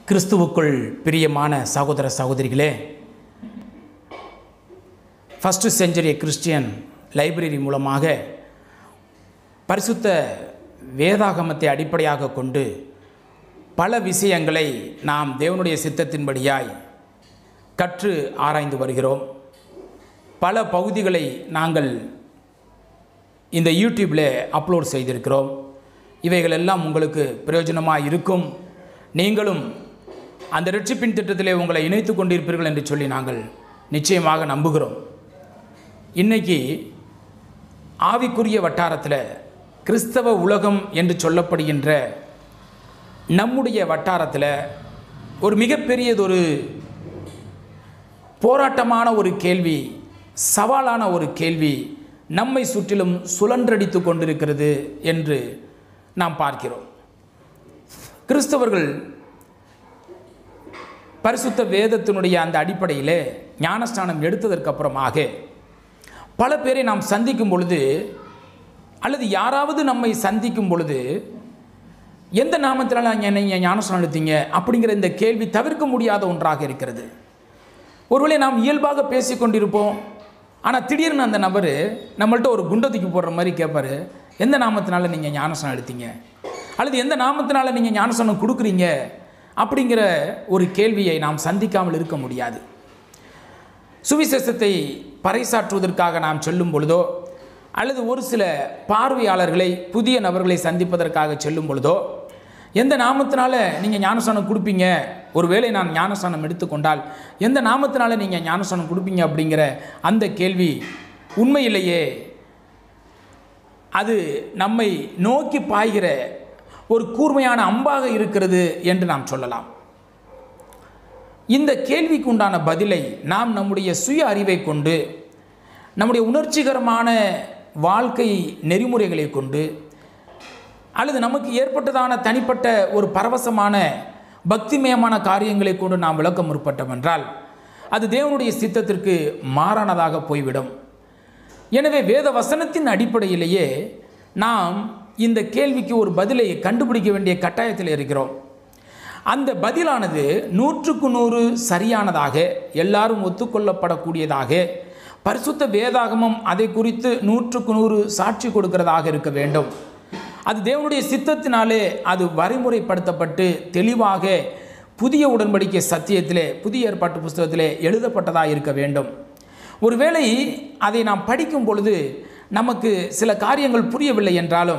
கிறிஸ்துவுக்குள் பிரியமான சகோதர சகோதரிகளே ஃபஸ்ட்டு செஞ்சுரி கிறிஸ்டியன் லைப்ரரி மூலமாக பரிசுத்த வேதாகமத்தை அடிப்படையாக கொண்டு பல விஷயங்களை நாம் தேவனுடைய சித்தத்தின்படியாய் கற்று ஆராய்ந்து வருகிறோம் பல பகுதிகளை நாங்கள் இந்த யூடியூப்பில் அப்லோட் செய்திருக்கிறோம் இவைகள் எல்லாம் உங்களுக்கு பிரயோஜனமாக இருக்கும் நீங்களும் அந்த ரட்சிப்பின் திட்டத்திலே உங்களை இணைத்து கொண்டிருப்பீர்கள் என்று சொல்லி நாங்கள் நிச்சயமாக நம்புகிறோம் இன்னைக்கு ஆவிக்குரிய வட்டாரத்தில் கிறிஸ்தவ உலகம் என்று சொல்லப்படுகின்ற நம்முடைய வட்டாரத்தில் ஒரு மிகப்பெரியதொரு போராட்டமான ஒரு கேள்வி சவாலான ஒரு கேள்வி நம்மை சுற்றிலும் சுழன்றடித்து கொண்டிருக்கிறது என்று நாம் பார்க்கிறோம் கிறிஸ்தவர்கள் பரிசுத்த வேதத்தினுடைய அந்த அடிப்படையில் ஞானஸ்தானம் எடுத்ததற்கு அப்புறமாக பல பேரை நாம் சந்திக்கும் பொழுது அல்லது யாராவது நம்மை சந்திக்கும் பொழுது எந்த நாமத்தினால நீங்கள் ஞானஸ்தானம் எடுத்தீங்க அப்படிங்கிற இந்த கேள்வி தவிர்க்க முடியாத ஒன்றாக இருக்கிறது ஒருவேளை நாம் இயல்பாக பேசி கொண்டிருப்போம் ஆனால் திடீர்னு அந்த நபர் நம்மள்ட்ட ஒரு குண்டத்துக்கு போடுற மாதிரி கேட்பார் எந்த நாமத்தினால நீங்கள் ஞானஸ்தானம் எடுத்தீங்க அல்லது எந்த நாமத்தினால நீங்கள் ஞானஸ்தானம் கொடுக்குறீங்க அப்படிங்கிற ஒரு கேள்வியை நாம் சந்திக்காமல் இருக்க முடியாது சுவிசேஷத்தை பறைசாற்றுவதற்காக நாம் செல்லும் பொழுதோ அல்லது ஒரு சில பார்வையாளர்களை புதிய நபர்களை சந்திப்பதற்காக செல்லும் பொழுதோ எந்த நாமத்தினால நீங்கள் ஞானஸ்தானம் கொடுப்பீங்க ஒருவேளை நான் ஞானஸ்தானம் எடுத்துக்கொண்டால் எந்த நாமத்தினால நீங்கள் ஞானஸ்தானம் கொடுப்பீங்க அப்படிங்கிற அந்த கேள்வி உண்மையிலேயே அது நம்மை நோக்கி பாய்கிற ஒரு கூர்மையான அம்பாக இருக்கிறது என்று நாம் சொல்லலாம் இந்த கேள்விக்கு உண்டான பதிலை நாம் நம்முடைய சுய அறிவை கொண்டு நம்முடைய உணர்ச்சிகரமான வாழ்க்கை நெறிமுறைகளை கொண்டு அல்லது நமக்கு ஏற்பட்டதான தனிப்பட்ட ஒரு பரவசமான பக்திமயமான காரியங்களை கொண்டு நாம் விளக்க முற்பட்டோம் என்றால் அது தேவனுடைய சித்தத்திற்கு மாறானதாக போய்விடும் எனவே வேத வசனத்தின் அடிப்படையிலேயே நாம் இந்த கேள்விக்கு ஒரு பதிலை கண்டுபிடிக்க வேண்டிய கட்டாயத்தில் இருக்கிறோம் அந்த பதிலானது நூற்றுக்கு நூறு சரியானதாக எல்லாரும் ஒத்துக்கொள்ளப்படக்கூடியதாக பரிசுத்த வேதாகமம் அதை குறித்து நூற்றுக்கு நூறு சாட்சி கொடுக்கிறதாக இருக்க வேண்டும் அது தேவனுடைய சித்தத்தினாலே அது வரைமுறைப்படுத்தப்பட்டு தெளிவாக புதிய உடன்படிக்கை சத்தியத்திலே புதிய ஏற்பாட்டு புஸ்தகத்திலே எழுதப்பட்டதாக இருக்க வேண்டும் ஒருவேளை அதை நாம் படிக்கும் பொழுது நமக்கு சில காரியங்கள் புரியவில்லை என்றாலும்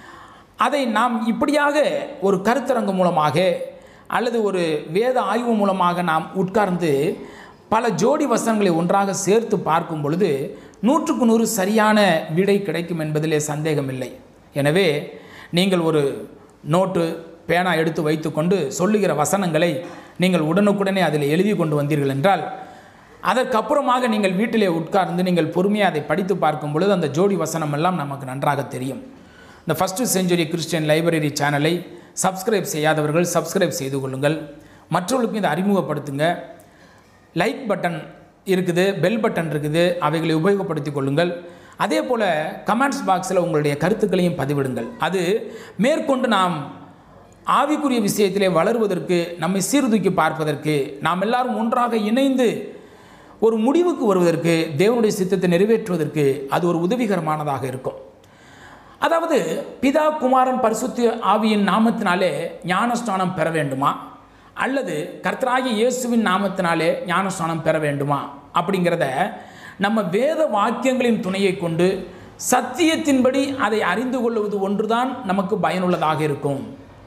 அதை நாம் இப்படியாக ஒரு கருத்தரங்கு மூலமாக அல்லது ஒரு வேத ஆய்வு மூலமாக நாம் உட்கார்ந்து பல ஜோடி வசனங்களை ஒன்றாக சேர்த்து பார்க்கும் பொழுது நூற்றுக்கு நூறு சரியான விடை கிடைக்கும் என்பதிலே சந்தேகமில்லை எனவே நீங்கள் ஒரு நோட்டு பேனா எடுத்து வைத்துக்கொண்டு சொல்லுகிற வசனங்களை நீங்கள் உடனுக்குடனே அதில் எழுதி கொண்டு வந்தீர்கள் என்றால் அதற்கப்புறமாக நீங்கள் வீட்டிலே உட்கார்ந்து நீங்கள் பொறுமையாக அதை படித்து பார்க்கும் பொழுது அந்த ஜோடி வசனம் எல்லாம் நமக்கு நன்றாக தெரியும் இந்த ஃபஸ்ட்டு செஞ்சுரி கிறிஸ்டியன் லைப்ரரி சேனலை சப்ஸ்கிரைப் செய்யாதவர்கள் சப்ஸ்கிரைப் செய்து கொள்ளுங்கள் மற்றவர்களுக்கும் இதை அறிமுகப்படுத்துங்க லைக் பட்டன் இருக்குது பெல் பட்டன் இருக்குது அவைகளை உபயோகப்படுத்தி கொள்ளுங்கள் அதே போல் கமெண்ட்ஸ் பாக்ஸில் உங்களுடைய கருத்துக்களையும் பதிவிடுங்கள் அது மேற்கொண்டு நாம் ஆவிக்குரிய விஷயத்திலே வளருவதற்கு நம்மை சீர்தூக்கி பார்ப்பதற்கு நாம் எல்லாரும் ஒன்றாக இணைந்து ஒரு முடிவுக்கு வருவதற்கு தேவனுடைய சித்தத்தை நிறைவேற்றுவதற்கு அது ஒரு உதவிகரமானதாக இருக்கும் அதாவது பிதா குமாரன் பரிசுத்த ஆவியின் நாமத்தினாலே ஞானஸ்தானம் பெற வேண்டுமா அல்லது கர்த்தராகிய இயேசுவின் நாமத்தினாலே ஞானஸ்தானம் பெற வேண்டுமா அப்படிங்கிறத நம்ம வேத வாக்கியங்களின் துணையை கொண்டு சத்தியத்தின்படி அதை அறிந்து கொள்வது ஒன்றுதான் நமக்கு பயனுள்ளதாக இருக்கும்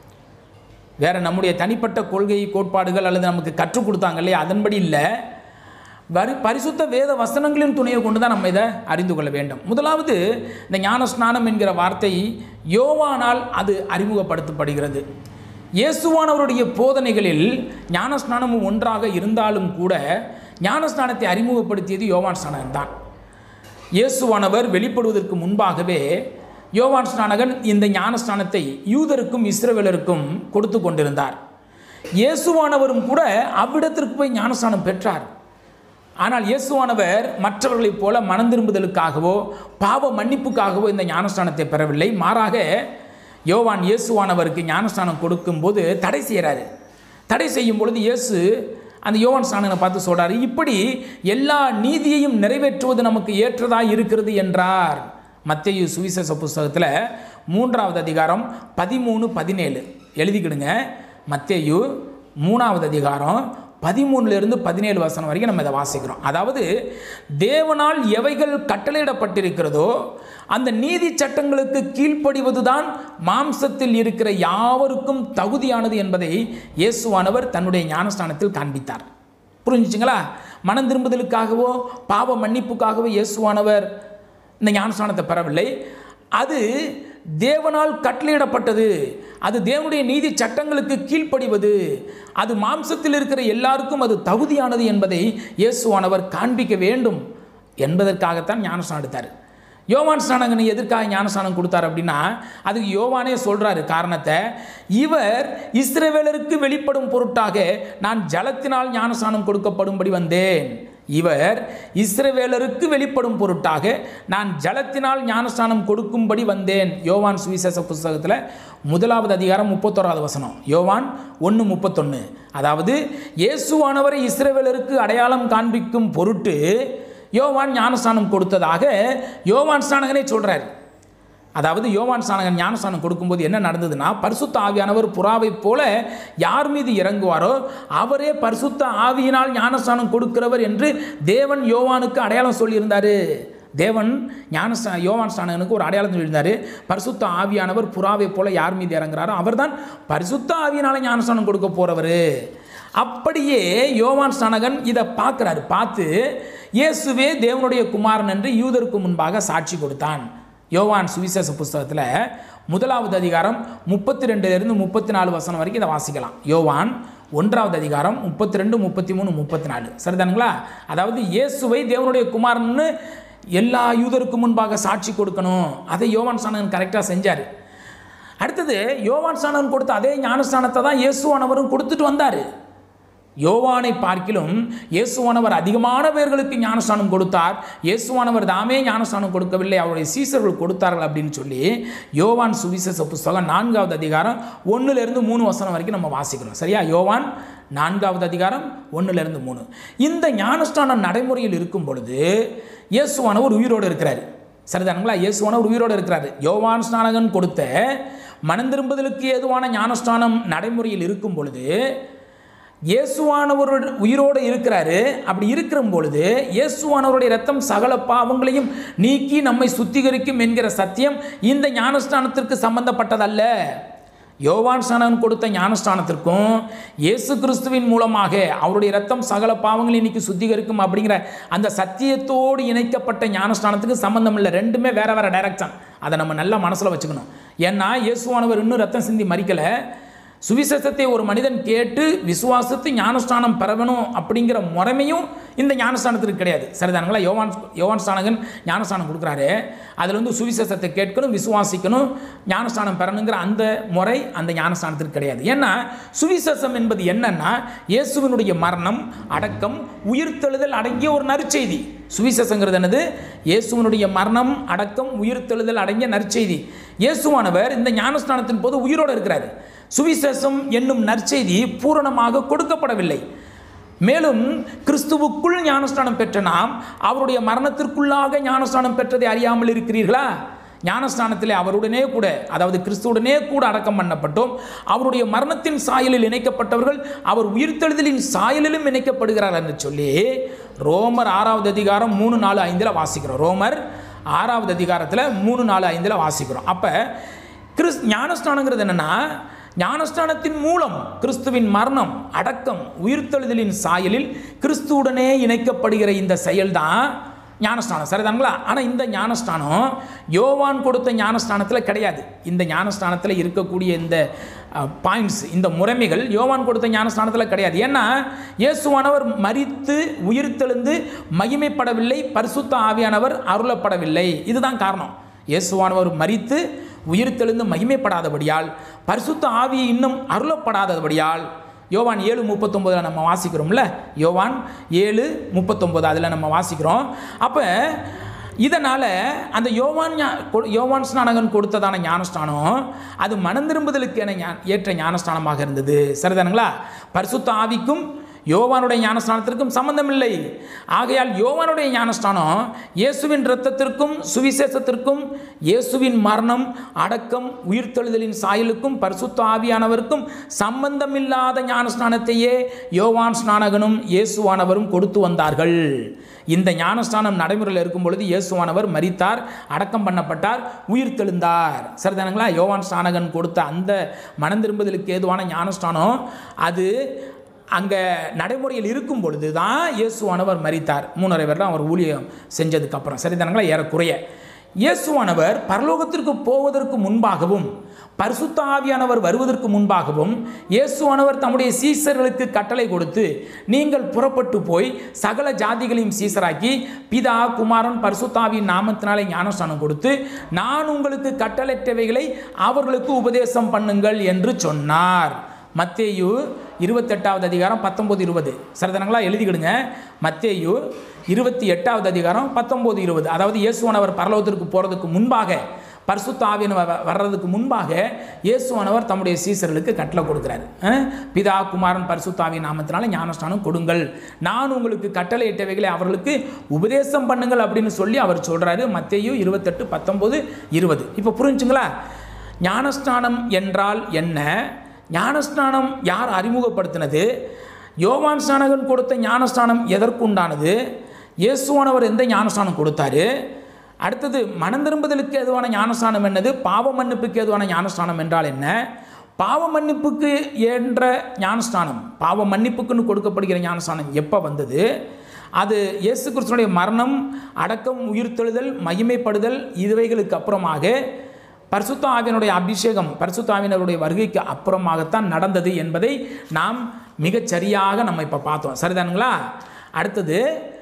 வேற நம்முடைய தனிப்பட்ட கொள்கை கோட்பாடுகள் அல்லது நமக்கு கற்றுக் கொடுத்தாங்க இல்லையா அதன்படி இல்லை வரி பரிசுத்த வேத வசனங்களின் துணையை கொண்டு தான் நம்ம இதை அறிந்து கொள்ள வேண்டும் முதலாவது இந்த ஞானஸ்நானம் என்கிற வார்த்தை யோவானால் அது அறிமுகப்படுத்தப்படுகிறது இயேசுவானவருடைய போதனைகளில் ஞானஸ்நானமும் ஒன்றாக இருந்தாலும் கூட ஞானஸ்நானத்தை அறிமுகப்படுத்தியது யோவான் ஸ்நானகன் தான் இயேசுவானவர் வெளிப்படுவதற்கு முன்பாகவே யோவான் ஸ்நானகன் இந்த ஞானஸ்நானத்தை யூதருக்கும் இஸ்ரவேலருக்கும் கொடுத்து கொண்டிருந்தார் இயேசுவானவரும் கூட அவ்விடத்திற்கு போய் ஞானஸ்நானம் பெற்றார் ஆனால் இயேசுவானவர் மற்றவர்களைப் போல மனம் திரும்புதலுக்காகவோ பாவ மன்னிப்புக்காகவோ இந்த ஞானஸ்தானத்தை பெறவில்லை மாறாக யோவான் இயேசுவானவருக்கு ஞானஸ்தானம் கொடுக்கும்போது தடை செய்கிறாரு தடை செய்யும் பொழுது இயேசு அந்த யோவான் ஸ்நானனை பார்த்து சொல்றாரு இப்படி எல்லா நீதியையும் நிறைவேற்றுவது நமக்கு ஏற்றதாக இருக்கிறது என்றார் மத்தேயு சுவிசேஷ புஸ்தகத்தில் மூன்றாவது அதிகாரம் பதிமூணு பதினேழு எழுதிக்கிடுங்க மத்தேயு மூணாவது அதிகாரம் பதிமூணுலேருந்து பதினேழு வசனம் வரைக்கும் நம்ம இதை வாசிக்கிறோம் அதாவது தேவனால் எவைகள் கட்டளையிடப்பட்டிருக்கிறதோ அந்த நீதி சட்டங்களுக்கு கீழ்ப்படிவதுதான் மாம்சத்தில் இருக்கிற யாவருக்கும் தகுதியானது என்பதை இயேசுவானவர் தன்னுடைய ஞானஸ்தானத்தில் காண்பித்தார் புரிஞ்சுச்சுங்களா மனம் திரும்புதலுக்காகவோ பாவ மன்னிப்புக்காகவோ இயேசுவானவர் இந்த ஞானஸ்தானத்தை பெறவில்லை அது தேவனால் கட்டளையிடப்பட்டது அது தேவனுடைய நீதி சட்டங்களுக்கு கீழ்ப்படிவது அது மாம்சத்தில் இருக்கிற எல்லாருக்கும் அது தகுதியானது என்பதை இயேசுவானவர் காண்பிக்க வேண்டும் என்பதற்காகத்தான் ஞானஸ்தானம் எடுத்தார் யோவான் ஸ்நானகன் எதற்காக ஞானஸ்நானம் கொடுத்தார் அப்படின்னா அதுக்கு யோவானே சொல்றாரு காரணத்தை இவர் இஸ்ரவேலருக்கு வெளிப்படும் பொருட்டாக நான் ஜலத்தினால் ஞானஸ்நானம் கொடுக்கப்படும்படி வந்தேன் இவர் இஸ்ரவேலருக்கு வெளிப்படும் பொருட்டாக நான் ஜலத்தினால் ஞானஸ்நானம் கொடுக்கும்படி வந்தேன் யோவான் சுவிசேஷ புஸ்தகத்தில் முதலாவது அதிகாரம் முப்பத்தோராவது வசனம் யோவான் ஒன்று முப்பத்தொன்று அதாவது இயேசுவானவரை இஸ்ரவேலருக்கு அடையாளம் காண்பிக்கும் பொருட்டு யோவான் ஞானஸ்நானம் கொடுத்ததாக யோவான் ஸ்நானகனே சொல்கிறார் அதாவது யோவான் ஸ்நானகன் ஞானஸ்நானம் கொடுக்கும்போது என்ன நடந்ததுன்னா பரிசுத்த ஆவியானவர் புறாவைப் போல யார் மீது இறங்குவாரோ அவரே பரிசுத்த ஆவியினால் ஞானஸ்நானம் கொடுக்கிறவர் என்று தேவன் யோவானுக்கு அடையாளம் சொல்லியிருந்தார் தேவன் ஞானஸ்தா யோவான் ஸ்நானகனுக்கு ஒரு அடையாளம் சொல்லியிருந்தார் பரிசுத்த ஆவியானவர் புறாவைப் போல யார் மீது இறங்குறாரோ அவர்தான் பரிசுத்த ஆவியினால் ஞானஸ்நானம் கொடுக்க போகிறவர் அப்படியே யோவான் ஸ்நானகன் இதை பார்க்குறாரு பார்த்து இயேசுவே தேவனுடைய குமாரன் என்று யூதருக்கு முன்பாக சாட்சி கொடுத்தான் யோவான் சுவிசேஷ புஸ்தகத்தில் முதலாவது அதிகாரம் முப்பத்தி ரெண்டுலேருந்து முப்பத்தி நாலு வசனம் வரைக்கும் இதை வாசிக்கலாம் யோவான் ஒன்றாவது அதிகாரம் முப்பத்தி ரெண்டு முப்பத்தி மூணு முப்பத்தி நாலு சரிதானுங்களா அதாவது இயேசுவை தேவனுடைய குமாரன்னு எல்லா யூதருக்கு முன்பாக சாட்சி கொடுக்கணும் அதை யோவான் சாணகன் கரெக்டாக செஞ்சார் அடுத்தது யோவான் சாணகன் கொடுத்த அதே ஞானஸ்தானத்தை தான் இயேசுவானவரும் கொடுத்துட்டு வந்தார் யோவானை பார்க்கிலும் இயேசுவானவர் அதிகமான பேர்களுக்கு ஞானஸ்தானம் கொடுத்தார் இயேசுவானவர் தாமே ஞானஸ்தானம் கொடுக்கவில்லை அவருடைய சீசர்கள் கொடுத்தார்கள் அப்படின்னு சொல்லி யோவான் சுவிசேஷ புஸ்தகம் நான்காவது அதிகாரம் ஒன்றுலேருந்து மூணு வசனம் வரைக்கும் நம்ம வாசிக்கிறோம் சரியா யோவான் நான்காவது அதிகாரம் ஒன்றுலேருந்து மூணு இந்த ஞானஸ்தான நடைமுறையில் இருக்கும் பொழுது இயேசுவானவர் உயிரோடு இருக்கிறார் சரிதானுங்களா இயேசுவானவர் உயிரோடு இருக்கிறார் யோவான் ஸ்நானகன் கொடுத்த மனம் திரும்புதலுக்கு ஏதுவான ஞானஸ்தானம் நடைமுறையில் இருக்கும் பொழுது இயேசுவானவர் உயிரோடு இருக்கிறாரு அப்படி இருக்கிற பொழுது இயேசுவானவருடைய ரத்தம் சகல பாவங்களையும் நீக்கி நம்மை சுத்திகரிக்கும் என்கிற சத்தியம் இந்த ஞானஸ்தானத்திற்கு சம்பந்தப்பட்டதல்ல யோவான் ஸ்நானன் கொடுத்த ஞானஸ்தானத்திற்கும் இயேசு கிறிஸ்துவின் மூலமாக அவருடைய ரத்தம் சகல பாவங்களை இன்னைக்கு சுத்திகரிக்கும் அப்படிங்கிற அந்த சத்தியத்தோடு இணைக்கப்பட்ட ஞானஸ்தானத்துக்கு சம்பந்தம் இல்லை ரெண்டுமே வேற வேற டைரக்ஷன் அதை நம்ம நல்லா மனசில் வச்சுக்கணும் ஏன்னா இயேசுவானவர் இன்னும் ரத்தம் சிந்தி மறிக்கலை சுவிசேஷத்தை ஒரு மனிதன் கேட்டு விசுவாசத்து ஞானஸ்தானம் பெறணும் அப்படிங்கிற முறைமையும் இந்த ஞானஸ்தானத்திற்கு கிடையாது சரிதானுங்களா யோவான் யோவான் ஸ்தானகன் ஞானஸ்தானம் கொடுக்குறாரு அதில் வந்து சுவிசேஷத்தை கேட்கணும் விசுவாசிக்கணும் ஞானஸ்தானம் பெறணுங்கிற அந்த முறை அந்த ஞானஸ்தானத்திற்கு கிடையாது ஏன்னா சுவிசேஷம் என்பது என்னன்னா இயேசுவினுடைய மரணம் அடக்கம் உயிர்த்தெழுதல் அடங்கிய ஒரு நற்செய்தி சுவிசேஷங்கிறது என்னது இயேசுவனுடைய மரணம் அடக்கம் உயிர்த்தெழுதல் அடங்கிய நற்செய்தி இயேசுவானவர் இந்த ஞானஸ்தானத்தின் போது உயிரோடு இருக்கிறார் சுவிசேஷம் என்னும் நற்செய்தி பூரணமாக கொடுக்கப்படவில்லை மேலும் கிறிஸ்துவுக்குள் ஞானஸ்தானம் பெற்ற நாம் அவருடைய மரணத்திற்குள்ளாக ஞானஸ்தானம் பெற்றதை அறியாமல் இருக்கிறீர்களா ஞானஸ்தானத்திலே அவருடனே கூட அதாவது கிறிஸ்துவுடனே கூட அடக்கம் பண்ணப்பட்டோம் அவருடைய மரணத்தின் சாயலில் இணைக்கப்பட்டவர்கள் அவர் உயிர்த்தெழுதலின் சாயலிலும் இணைக்கப்படுகிறார் என்று சொல்லி ரோமர் ஆறாவது அதிகாரம் மூணு நாலு ஐந்தில் வாசிக்கிறோம் ரோமர் ஆறாவது அதிகாரத்தில் மூணு நாலு ஐந்தில் வாசிக்கிறோம் அப்போ கிறிஸ் ஞானஸ்தானங்கிறது என்னென்னா ஞானஸ்தானத்தின் மூலம் கிறிஸ்துவின் மரணம் அடக்கம் உயிர்த்தெழுதலின் சாயலில் கிறிஸ்துவுடனே இணைக்கப்படுகிற இந்த செயல்தான் ஞானஸ்தானம் சரிதானுங்களா ஆனால் இந்த ஞானஸ்தானம் யோவான் கொடுத்த ஞானஸ்தானத்தில் கிடையாது இந்த ஞானஸ்தானத்தில் இருக்கக்கூடிய இந்த பாயிண்ட்ஸ் இந்த முறைமைகள் யோவான் கொடுத்த ஞானஸ்தானத்தில் கிடையாது ஏன்னா இயேசுவானவர் மரித்து உயிர்த்தெழுந்து மகிமைப்படவில்லை பரிசுத்த ஆவியானவர் அருளப்படவில்லை இதுதான் காரணம் இயேசுவானவர் மரித்து உயிர்த்தெழுந்து மகிமைப்படாதபடியால் பரிசுத்த ஆவியை இன்னும் அருளப்படாதபடியால் யோவான் ஏழு முப்பத்தொம்போதில் நம்ம வாசிக்கிறோம்ல யோவான் ஏழு முப்பத்தொம்போது அதில் நம்ம வாசிக்கிறோம் அப்போ இதனால் அந்த யோவான் ஞா- கொ- யோவான் ஸ்நானகன் கொடுத்ததான ஞானஸ்தானம் அது மனம் திரும்புதலுக்கு என ஞா- ஏற்ற ஞானஸ்தானமாக இருந்தது சரிதானுங்களா பரிசுத்த ஆவிக்கும் யோவானுடைய ஞானஸ்தானத்திற்கும் சம்பந்தமில்லை ஆகையால் யோவானுடைய ஞானஸ்தானம் இயேசுவின் இரத்தத்திற்கும் சுவிசேஷத்திற்கும் இயேசுவின் மரணம் அடக்கம் உயிர்த்தெழுதலின் சாயலுக்கும் பரிசுத்த ஆவியானவருக்கும் சம்பந்தமில்லாத ஞானஸ்நானத்தையே யோவான் ஸ்நானகனும் இயேசுவானவரும் கொடுத்து வந்தார்கள் இந்த ஞானஸ்தானம் நடைமுறையில் இருக்கும் பொழுது இயேசுவானவர் மரித்தார் அடக்கம் பண்ணப்பட்டார் உயிர் தெழுந்தார் சரிதானுங்களா யோவான் ஸ்நானகன் கொடுத்த அந்த மனம் திரும்புதலுக்கு ஏதுவான ஞானஸ்தானம் அது அங்கே நடைமுறையில் இருக்கும் பொழுது தான் இயேசுவானவர் மரித்தார் மூணரை வருடம் அவர் ஊழியம் செஞ்சதுக்கப்புறம் சரிதானுங்களா ஏறக்குறைய இயேசுவானவர் பரலோகத்திற்கு போவதற்கு முன்பாகவும் பரிசுத்த ஆவியானவர் வருவதற்கு முன்பாகவும் இயேசுவானவர் தம்முடைய சீசர்களுக்கு கட்டளை கொடுத்து நீங்கள் புறப்பட்டு போய் சகல ஜாதிகளையும் சீசராக்கி பிதா குமாரன் பரிசுத்தாவின் நாமத்தினாலே ஞானஸ்தானம் கொடுத்து நான் உங்களுக்கு கட்டளையிட்டவைகளை அவர்களுக்கு உபதேசம் பண்ணுங்கள் என்று சொன்னார் மத்தேயு இருபத்தெட்டாவது அதிகாரம் பத்தொம்போது இருபது சரிதானங்களா எழுதிக்கிடுங்க மத்தேயு இருபத்தி எட்டாவது அதிகாரம் பத்தொம்போது இருபது அதாவது இயேசுவானவர் பரலோகத்திற்கு போகிறதுக்கு முன்பாக பரிசுத்த ஆவியன் வ- வர்றதுக்கு முன்பாக இயேசுவானவர் தம்முடைய சீசர்களுக்கு கட்டளை கொடுக்குறாரு அஹ், பிதா குமாரன் பரிசுத்த ஆவியின் நாமத்தினால ஞானஸ்தானம் கொடுங்கள் நான் உங்களுக்கு கட்டளை இட்டவைகளை அவர்களுக்கு உபதேசம் பண்ணுங்கள் அப்படின்னு சொல்லி அவர் சொல்றாரு மத்தேயு இருபத்தெட்டு பத்தொம்போது இருபது இப்போ புரிஞ்சுங்களா ஞானஸ்நானம் என்றால் என்ன ஞானஸ்நானம் யார் அறிமுகப்படுத்தினது யோவான் ஸ்நானகன் கொடுத்த ஞானஸ்நானம் எதற்குண்டானது இயேசுவானவர் எந்த ஞானஸ்நானம் கொடுத்தாரு அடுத்தது மனம் திரும்புதலுக்கு எதுவான ஞானஸ்நானம் என்னது பாவ மன்னிப்புக்கு எதுவான ஞானஸ்நானம் என்றால் என்ன பாவ மன்னிப்புக்கு என்ற ஞானஸ்நானம் பாவ மன்னிப்புக்குன்னு கொடுக்கப்படுகிற ஞானஸ்நானம் எப்போ வந்தது அது இயேசு கிறிஸ்துனுடைய மரணம் அடக்கம் உயிர்த்தெழுதல் மகிமைப்படுதல் இதுவைகளுக்கு அப்புறமாக பரிசுத்த ஆவியனுடைய அபிஷேகம் பரிசுத்த ஆவியனருடைய வருகைக்கு அப்புறமாகத்தான் நடந்தது என்பதை நாம் மிகச் சரியாக நம்ம இப்போ பார்த்தோம் சரிதானுங்களா அடுத்தது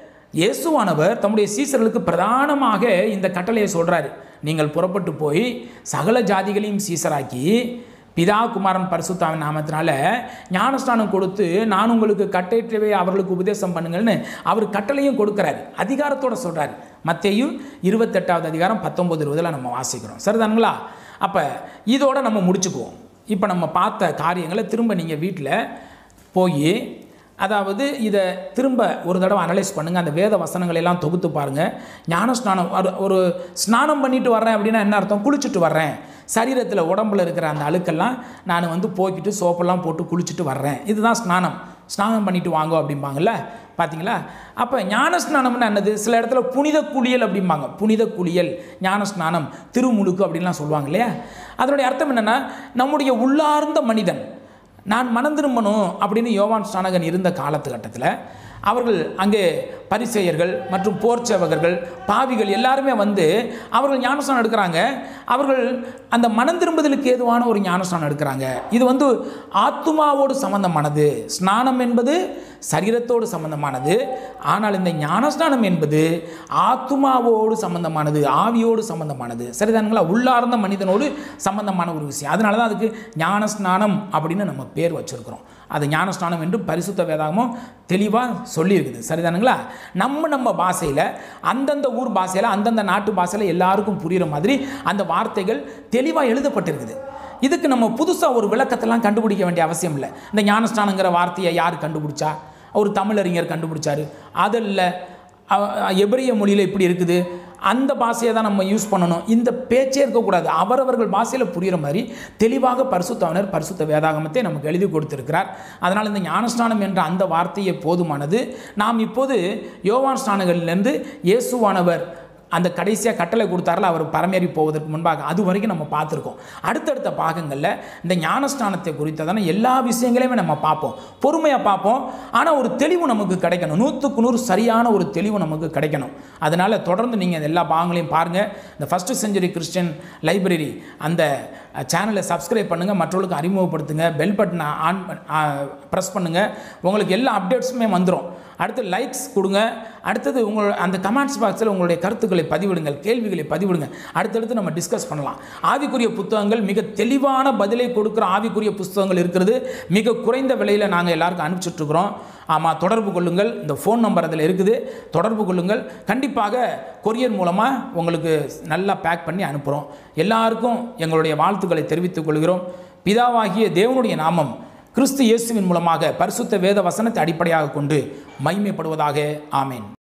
இயேசுவானவர் தம்முடைய சீசர்களுக்கு பிரதானமாக இந்த கட்டளையை சொல்றாரு நீங்கள் புறப்பட்டு போய் சகல ஜாதிகளையும் சீசராக்கி பிதா குமாரன் பரிசுத்தாவின் நாமத்தினால ஞானஸ்தானம் கொடுத்து நான் உங்களுக்கு கட்டளையிட்டவை அவர்களுக்கு உபதேசம் பண்ணுங்கள்னு அவர் கட்டளையும் கொடுக்குறாரு அதிகாரத்தோட சொல்றாரு மத்தேயு இருபத்தெட்டாவது அதிகாரம் பத்தொன்பது இருபதில் நம்ம வாசிக்கிறோம் சரிதானுங்களா அப்போ இதோட நம்ம முடிச்சுக்குவோம் இப்போ நம்ம பார்த்த காரியங்களை திரும்ப நீங்கள் வீட்டில் போய் அதாவது இதை திரும்ப ஒரு தடவை அனலைஸ் பண்ணுங்கள் அந்த வேத வசனங்களை எல்லாம் தொகுத்து பாருங்கள் ஞான ஸ்நானம் ஒரு- ஒரு ஸ்நானம் பண்ணிட்டு வர்றேன் அப்படின்னா என்ன அர்த்தம் குளிச்சுட்டு வர்றேன் சரீரத்தில் உடம்புல இருக்கிற அந்த அழுக்கெல்லாம் நான் வந்து போய்க்கிட்டு சோப்பெல்லாம் போட்டு குளிச்சுட்டு வர்றேன் இதுதான் ஸ்நானம் ஸ்நானம் பண்ணிட்டு வாங்க அப்படிம்பாங்கல்ல பார்த்தீங்களா அப்போ ஞான ஸ்நானம்னு என்னது சில இடத்துல புனித குளியல் அப்படிம்பாங்க புனித குளியல் ஞான ஸ்நானம் திருமுழுக்கு அப்படின்லாம் சொல்லுவாங்க இல்லையா அதனுடைய அர்த்தம் என்னென்னா நம்முடைய உள்ளார்ந்த மனிதன் நான் மனம் திரும்பணும் அப்படின்னு யோவான் ஸ்நானகன் இருந்த காலத்துக்கட்டத்தில் அவர்கள் அங்கே பரிசெயர்கள் மற்றும் போர்ச்சேவகர்கள் பாவிகள் எல்லாருமே வந்து அவர்கள் ஞானஸ்நானம் எடுக்கிறாங்க அவர்கள் அந்த மனம் திரும்புதலுக்கு ஏதுவான ஒரு ஞானஸ்நானம் எடுக்கிறாங்க இது வந்து ஆத்துமாவோடு சம்பந்தமானது ஸ்நானம் என்பது சரீரத்தோடு சம்பந்தமானது ஆனால் இந்த ஞானஸ்நானம் என்பது ஆத்துமாவோடு சம்பந்தமானது ஆவியோடு சம்பந்தமானது சரிதானுங்களா உள்ளார்ந்த மனிதனோடு சம்பந்தமான ஒரு விஷயம் அதனால தான் அதுக்கு ஞானஸ்நானம் அப்படின்னு நம்ம பேர் வச்சிருக்கிறோம் அது ஞானஸ்நானம் என்று பரிசுத்த வேதாகமும் தெளிவாக சொல்லியிருக்குது சரிதானுங்களா நம்ம நம்ம பாஷையில் அந்தந்த ஊர் பாஷையில் அந்தந்த நாட்டு பாஷையில் எல்லாருக்கும் புரிகிற மாதிரி அந்த வார்த்தைகள் தெளிவாக எழுதப்பட்டிருக்குது இதுக்கு நம்ம புதுசாக ஒரு விளக்கத்தெல்லாம் கண்டுபிடிக்க வேண்டிய அவசியம் இல்லை இந்த ஞானஸ்தானங்கிற வார்த்தையை யார் கண்டுபிடிச்சா ஒரு தமிழறிஞர் கண்டுபிடிச்சாரு அதில் எபிரிய மொழியில் இப்படி இருக்குது அந்த பாஷையை தான் நம்ம யூஸ் பண்ணணும் இந்த பேச்சே இருக்கக்கூடாது அவரவர்கள் பாஷையில் புரிகிற மாதிரி தெளிவாக பரிசுத்தவனர் பரிசுத்த வேதாகமத்தை நமக்கு எழுதி கொடுத்திருக்கிறார் அதனால் இந்த ஞானஸ்நானம் என்ற அந்த வார்த்தையே போதுமானது நாம் இப்போது யோவான் ஸ்நானங்களிலிருந்து இயேசுவானவர் அந்த கடைசியாக கட்டளை கொடுத்தாரில் அவர் பரமேறி போவதற்கு முன்பாக அது வரைக்கும் நம்ம பார்த்துருக்கோம் அடுத்தடுத்த பாகங்களில் இந்த ஞானஸ்தானத்தை குறித்ததான எல்லா விஷயங்களையுமே நம்ம பார்ப்போம் பொறுமையாக பார்ப்போம் ஆனால் ஒரு தெளிவு நமக்கு கிடைக்கணும் நூற்றுக்கு நூறு சரியான ஒரு தெளிவு நமக்கு கிடைக்கணும் அதனால் தொடர்ந்து நீங்கள் எல்லா பாகங்களையும் பாருங்கள் இந்த ஃபஸ்ட்டு செஞ்சுரி கிறிஸ்டியன் லைப்ரரி அந்த சேனலை சப்ஸ்கிரைப் பண்ணுங்கள் மற்றவர்களுக்கு அறிமுகப்படுத்துங்க பெல் பட்டனை ஆன் ப்ரெஸ் பண்ணுங்கள் உங்களுக்கு எல்லா அப்டேட்ஸுமே வந்துடும் அடுத்து லைக்ஸ் கொடுங்க அடுத்தது உங்கள் அந்த கமெண்ட்ஸ் பாக்ஸில் உங்களுடைய கருத்துக்களை பதிவிடுங்கள் கேள்விகளை பதிவிடுங்க அடுத்தடுத்து நம்ம டிஸ்கஸ் பண்ணலாம் ஆவிக்குரிய புத்தகங்கள் மிக தெளிவான பதிலை கொடுக்குற ஆவிக்குரிய புத்தகங்கள் இருக்கிறது மிக குறைந்த விலையில் நாங்கள் எல்லாருக்கும் அனுப்பிச்சிட்ருக்குறோம் ஆமாம் தொடர்பு கொள்ளுங்கள் இந்த ஃபோன் நம்பர் அதில் இருக்குது தொடர்பு கொள்ளுங்கள் கண்டிப்பாக கொரியர் மூலமாக உங்களுக்கு நல்லா பேக் பண்ணி அனுப்புகிறோம் எல்லாருக்கும் எங்களுடைய வாழ்த்துக்களை தெரிவித்துக் கொள்கிறோம் பிதாவாகிய தேவனுடைய நாமம் கிறிஸ்து இயேசுவின் மூலமாக பரிசுத்த வேத வசனத்தை அடிப்படையாக கொண்டு மகிமைப்படுவதாக ஆமேன்